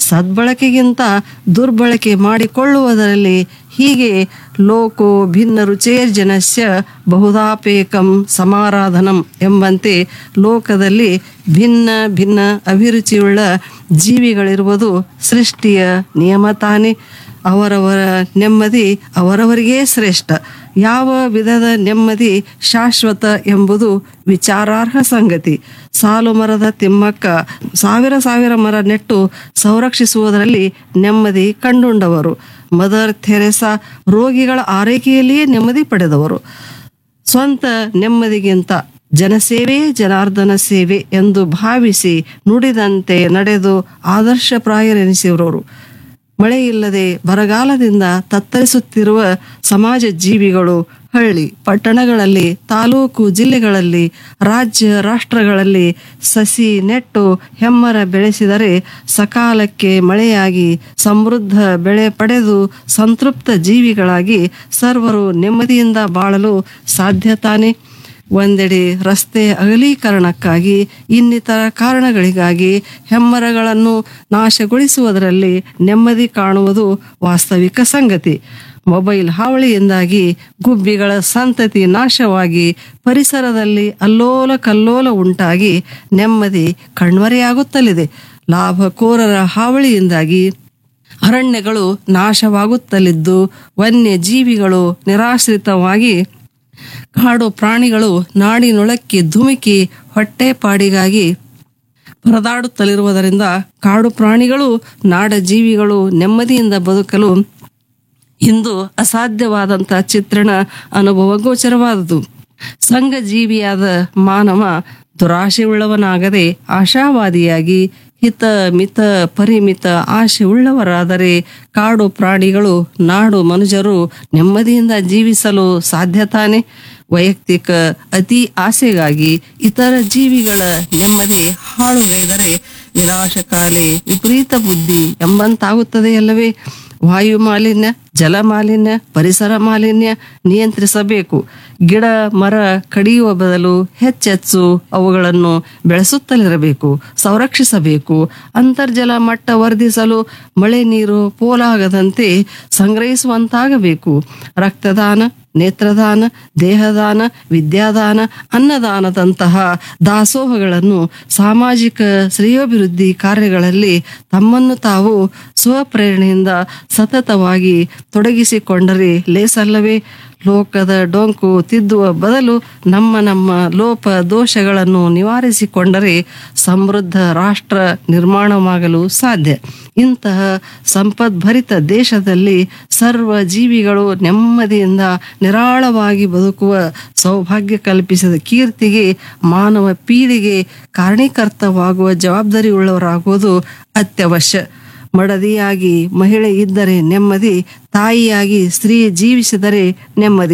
ಸದ್ಬಳಕೆಗಿಂತ ದುರ್ಬಳಕೆ ಮಾಡಿಕೊಳ್ಳುವುದರಲ್ಲಿ ಹೀಗೆ ಲೋಕೋ ಭಿನ್ನ ರುಚೇರ್ಜನಸ್ಯ ಬಹುಧಾಪೇಕಂ ಸಮಾರಾಧನಂ ಎಂಬಂತೆ ಲೋಕದಲ್ಲಿ ಭಿನ್ನ ಭಿನ್ನ ಅಭಿರುಚಿಯುಳ್ಳ ಜೀವಿಗಳಿರುವುದು ಸೃಷ್ಟಿಯ ನಿಯಮ ತಾನೇ ಅವರವರ ನೆಮ್ಮದಿ ಅವರವರಿಗೇ ಶ್ರೇಷ್ಠ ಯಾವ ವಿಧದ ನೆಮ್ಮದಿ ಶಾಶ್ವತ ಎಂಬುದು ವಿಚಾರಾರ್ಹ ಸಂಗತಿ ಸಾಲು ಮರದ ತಿಮ್ಮಕ್ಕ ಸಾವಿರ ಸಾವಿರ ಮರ ನೆಟ್ಟು ಸಂರಕ್ಷಿಸುವುದರಲ್ಲಿ ನೆಮ್ಮದಿ ಕಂಡುಂಡವರು ಮದರ್ ಥೆರೆಸಾ ರೋಗಿಗಳ ಆರೈಕೆಯಲ್ಲಿಯೇ ನೆಮ್ಮದಿ ಪಡೆದವರು ಸ್ವಂತ ನೆಮ್ಮದಿಗಿಂತ ಜನಸೇವೆ ಜನಾರ್ದನ ಸೇವೆ ಎಂದು ಭಾವಿಸಿ ನುಡಿದಂತೆ ನಡೆದು ಆದರ್ಶಪ್ರಾಯರೆನಿಸಿರೋರು ಮಳೆ ಇಲ್ಲದೆ ಬರಗಾಲದಿಂದ ತತ್ತರಿಸುತ್ತಿರುವ ಸಮಾಜ ಜೀವಿಗಳು ಹಳ್ಳಿ ಪಟ್ಟಣಗಳಲ್ಲಿ ತಾಲೂಕು ಜಿಲ್ಲೆಗಳಲ್ಲಿ ರಾಜ್ಯ ರಾಷ್ಟ್ರಗಳಲ್ಲಿ ಸಸಿ ನೆಟ್ಟು ಹೆಮ್ಮರ ಬೆಳೆಸಿದರೆ ಸಕಾಲಕ್ಕೆ ಮಳೆಯಾಗಿ ಸಮೃದ್ಧ ಬೆಳೆ ಪಡೆದು ಸಂತೃಪ್ತ ಜೀವಿಗಳಾಗಿ ಸರ್ವರು ನೆಮ್ಮದಿಯಿಂದ ಬಾಳಲು ಸಾಧ್ಯ ತಾನೇ ಒಂದೆಡೆ ರಸ್ತೆ ಅಗಲೀಕರಣಕ್ಕಾಗಿ ಇನ್ನಿತರ ಕಾರಣಗಳಿಗಾಗಿ ಹೆಮ್ಮರಗಳನ್ನು ನಾಶಗೊಳಿಸುವುದರಲ್ಲಿ ನೆಮ್ಮದಿ ಕಾಣುವುದು ವಾಸ್ತವಿಕ ಸಂಗತಿ ಮೊಬೈಲ್ ಹಾವಳಿಯಿಂದಾಗಿ ಗುಬ್ಬಿಗಳ ಸಂತತಿ ನಾಶವಾಗಿ ಪರಿಸರದಲ್ಲಿ ಅಲ್ಲೋಲ ಕಲ್ಲೋಲ ಉಂಟಾಗಿ ನೆಮ್ಮದಿ ಕಣ್ಮರೆಯಾಗುತ್ತಲಿದೆ ಲಾಭಕೋರರ ಹಾವಳಿಯಿಂದಾಗಿ ಅರಣ್ಯಗಳು ನಾಶವಾಗುತ್ತಲಿದ್ದು ವನ್ಯ ಜೀವಿಗಳು ನಿರಾಶ್ರಿತವಾಗಿ ಕಾಡು ಪ್ರಾಣಿಗಳು ನಾಡಿನೊಳಕ್ಕೆ ಧುಮುಕಿ ಹೊಟ್ಟೆಪಾಡಿಗಾಗಿ ಪರದಾಡುತ್ತಲಿರುವುದರಿಂದ ಕಾಡು ಪ್ರಾಣಿಗಳು ನಾಡ ಜೀವಿಗಳು ನೆಮ್ಮದಿಯಿಂದ ಬದುಕಲು ಇಂದು ಅಸಾಧ್ಯವಾದಂಥ ಚಿತ್ರಣ ಅನುಭವ ಗೋಚರವಾದುದು ಸಂಘಜೀವಿಯಾದ ಮಾನವ ದುರಾಶೆಯುಳ್ಳವನಾಗದೆ ಆಶಾವಾದಿಯಾಗಿ ಹಿತ ಮಿತ ಪರಿಮಿತ ಆಶೆ ಉಳ್ಳವರಾದರೆ ಕಾಡು ಪ್ರಾಣಿಗಳು ನಾಡು ಮನುಜರು ನೆಮ್ಮದಿಯಿಂದ ಜೀವಿಸಲು ಸಾಧ್ಯ ತಾನೆ ವೈಯಕ್ತಿಕ ಅತಿ ಆಸೆಗಾಗಿ ಇತರ ಜೀವಿಗಳ ನೆಮ್ಮದಿ ಹಾಳುಗೈದರೆ ವಿನಾಶಕಾಲೆ ವಿಪರೀತ ಬುದ್ಧಿ ಎಂಬಂತಾಗುತ್ತದೆಯಲ್ಲವೇ ವಾಯು ಮಾಲಿನ್ಯ ಜಲ ಮಾಲಿನ್ಯ ಪರಿಸರ ಮಾಲಿನ್ಯ ನಿಯಂತ್ರಿಸಬೇಕು ಗಿಡ ಮರ ಕಡಿಯುವ ಬದಲು ಹೆಚ್ಚೆಚ್ಚು ಅವುಗಳನ್ನು ಬೆಳೆಸುತ್ತಲಿರಬೇಕು ಸಂರಕ್ಷಿಸಬೇಕು ಅಂತರ್ಜಲ ಮಟ್ಟ ವರ್ಧಿಸಲು ಮಳೆ ನೀರು ಪೋಲಾಗದಂತೆ ಸಂಗ್ರಹಿಸುವಂತಾಗಬೇಕು ರಕ್ತದಾನ ನೇತ್ರದಾನ ದೇಹದಾನ ವಿದ್ಯಾದಾನ ಅನ್ನದಾನದಂತಹ ದಾಸೋಹಗಳನ್ನು ಸಾಮಾಜಿಕ ಶ್ರೇಯೋಭಿವೃದ್ಧಿ ಕಾರ್ಯಗಳಲ್ಲಿ ತಮ್ಮನ್ನು ತಾವು ಸ್ವಪ್ರೇರಣೆಯಿಂದ ಸತತವಾಗಿ ತೊಡಗಿಸಿಕೊಂಡರೆ ಲೇಸಲ್ಲವೇ ಲೋಕದ ಡೊಂಕು ತಿದ್ದುವ ಬದಲು ನಮ್ಮ ನಮ್ಮ ಲೋಪ ದೋಷಗಳನ್ನು ನಿವಾರಿಸಿಕೊಂಡರೆ ಸಮೃದ್ಧ ರಾಷ್ಟ್ರ ನಿರ್ಮಾಣವಾಗಲು ಸಾಧ್ಯ ಇಂತಹ ಸಂಪದ್ಭರಿತ ದೇಶದಲ್ಲಿ ಸರ್ವ ಜೀವಿಗಳು ನೆಮ್ಮದಿಯಿಂದ ನಿರಾಳವಾಗಿ ಬದುಕುವ ಸೌಭಾಗ್ಯ ಕಲ್ಪಿಸಿದ ಕೀರ್ತಿಗೆ ಮಾನವ ಪೀಳಿಗೆ ಕಾರಣೀಕರ್ತವಾಗುವ ಜವಾಬ್ದಾರಿಯುಳ್ಳವರಾಗುವುದು ಅತ್ಯವಶ್ಯ ಮಡದಿಯಾಗಿ ಮಹಿಳೆ ಇದ್ದರೆ ನೆಮ್ಮದಿ ತಾಯಿಯಾಗಿ ಸ್ತ್ರೀ ಜೀವಿಸಿದರೆ ನೆಮ್ಮದಿ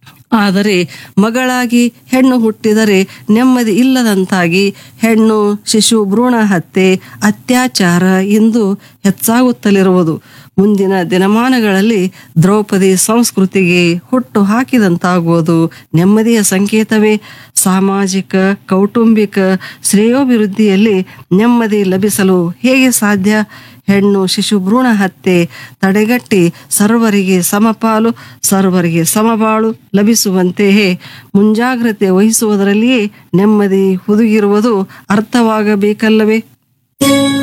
ಆದರೆ ಮಗಳಾಗಿ ಹೆಣ್ಣು ಹುಟ್ಟಿದರೆ ನೆಮ್ಮದಿ ಇಲ್ಲದಂತಾಗಿ ಹೆಣ್ಣು ಶಿಶು ಭ್ರೂಣ ಹತ್ಯೆ ಅತ್ಯಾಚಾರ ಇಂದು ಹೆಚ್ಚಾಗುತ್ತಲಿರುವುದು ಮುಂದಿನ ದಿನಮಾನಗಳಲ್ಲಿ ದ್ರೌಪದಿ ಸಂಸ್ಕೃತಿಗೆ ಹುಟ್ಟು ಹಾಕಿದಂತಾಗುವುದು ನೆಮ್ಮದಿಯ ಸಂಕೇತವೇ ಸಾಮಾಜಿಕ ಕೌಟುಂಬಿಕ ಶ್ರೇಯೋಭಿವೃದ್ಧಿಯಲ್ಲಿ ನೆಮ್ಮದಿ ಲಭಿಸಲು ಹೇಗೆ ಸಾಧ್ಯ ಹೆಣ್ಣು ಶಿಶು ಭ್ರೂಣ ಹತ್ಯೆ ತಡೆಗಟ್ಟಿ ಸರ್ವರಿಗೆ ಸಮಪಾಲು ಸರ್ವರಿಗೆ ಸಮಬಾಳು ಲಭಿಸುವಂತೆಯೇ ಮುಂಜಾಗ್ರತೆ ವಹಿಸುವುದರಲ್ಲಿಯೇ ನೆಮ್ಮದಿ ಹುದುಗಿರುವುದು ಅರ್ಥವಾಗಬೇಕಲ್ಲವೇ